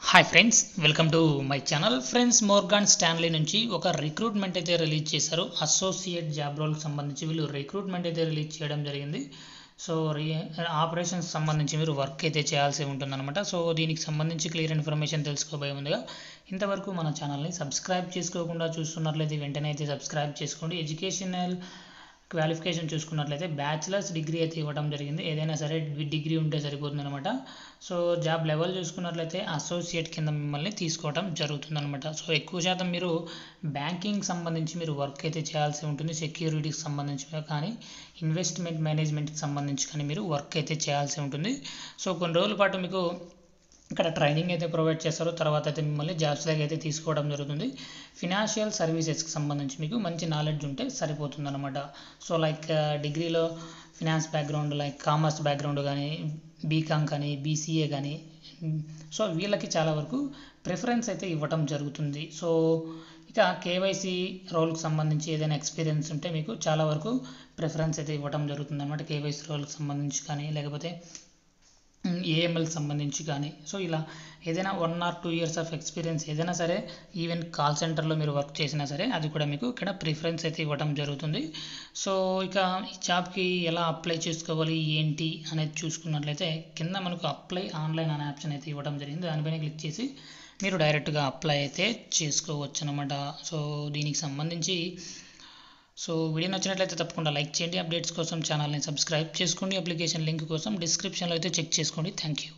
hi friends welcome to my channel friends Morgan Stanley నుంచి ఒక recruitment అయితే release చేశారు అసోసియేట్ జాబ్ రోల్కి సంబంధించి వీళ్ళు రిక్రూట్మెంట్ అయితే రిలీజ్ చేయడం జరిగింది సో రీ ఆపరేషన్స్ సంబంధించి మీరు వర్క్ అయితే చేయాల్సి ఉంటుందన్నమాట సో దీనికి సంబంధించి క్లియర్ ఇన్ఫర్మేషన్ తెలుసుకోబోయే ముందుగా ఇంతవరకు మన ఛానల్ని సబ్స్క్రైబ్ చేసుకోకుండా చూస్తున్నట్లయితే వెంటనే అయితే సబ్స్క్రైబ్ చేసుకోండి ఎడ్యుకేషనల్ క్వాలిఫికేషన్ చూసుకున్నట్లయితే బ్యాచిలర్స్ డిగ్రీ అయితే ఇవ్వడం జరిగింది ఏదైనా సరే డిగ్రీ ఉంటే సరిపోతుంది అనమాట సో జాబ్ లెవెల్ చూసుకున్నట్లయితే అసోసియేట్ కింద మిమ్మల్ని తీసుకోవడం జరుగుతుంది అనమాట సో ఎక్కువ శాతం మీరు బ్యాంకింగ్ సంబంధించి మీరు వర్క్ అయితే చేయాల్సి ఉంటుంది సెక్యూరిటీకి సంబంధించి కానీ ఇన్వెస్ట్మెంట్ మేనేజ్మెంట్కి సంబంధించి కానీ మీరు వర్క్ అయితే చేయాల్సి ఉంటుంది సో కొన్ని రోజుల పాటు మీకు ఇక్కడ ట్రైనింగ్ అయితే ప్రొవైడ్ చేస్తారు తర్వాత అయితే మిమ్మల్ని జాబ్స్లోకి అయితే తీసుకోవడం జరుగుతుంది ఫినాన్షియల్ సర్వీసెస్కి సంబంధించి మీకు మంచి నాలెడ్జ్ ఉంటే సరిపోతుంది అనమాట సో లైక్ డిగ్రీలో finance background like commerce background కానీ బీకామ్ కానీ బీసీఏ కానీ సో వీళ్ళకి చాలా వరకు ప్రిఫరెన్స్ అయితే ఇవ్వటం జరుగుతుంది సో ఇక కేవైసీ రోల్కి సంబంధించి ఏదైనా ఎక్స్పీరియన్స్ ఉంటే మీకు చాలా వరకు ప్రిఫరెన్స్ అయితే ఇవ్వడం జరుగుతుంది అనమాట కేవైసీ రోల్కి సంబంధించి కానీ లేకపోతే ఏఎంఎల్కి సంబంధించి కానీ సో ఇలా ఏదైనా one or two years of experience ఏదైనా సరే ఈవెన్ కాల్ సెంటర్లో మీరు వర్క్ చేసినా సరే అది కూడా మీకు ఇక్కడ ప్రిఫరెన్స్ అయితే ఇవ్వడం జరుగుతుంది సో ఇక ఈ జాబ్కి ఎలా అప్లై చేసుకోవాలి ఏంటి అనేది చూసుకున్నట్లయితే కింద మనకు అప్లై ఆన్లైన్ అనే ఆప్షన్ అయితే ఇవ్వడం జరిగింది దానిపైన క్లిక్ చేసి మీరు డైరెక్ట్గా అప్లై అయితే చేసుకోవచ్చు అనమాట సో దీనికి సంబంధించి సో వీడియో నచ్చినట్లయితే తప్పకుండా లైక్ చేయండి అప్డేట్స్ కోసం ఛానల్ని సబ్స్క్రైబ్ చేసుకోండి అప్లికేషన్ లింక్ కోసం డిస్క్రిప్షన్లో అయితే చెక్ చేసుకోండి థ్యాంక్ యూ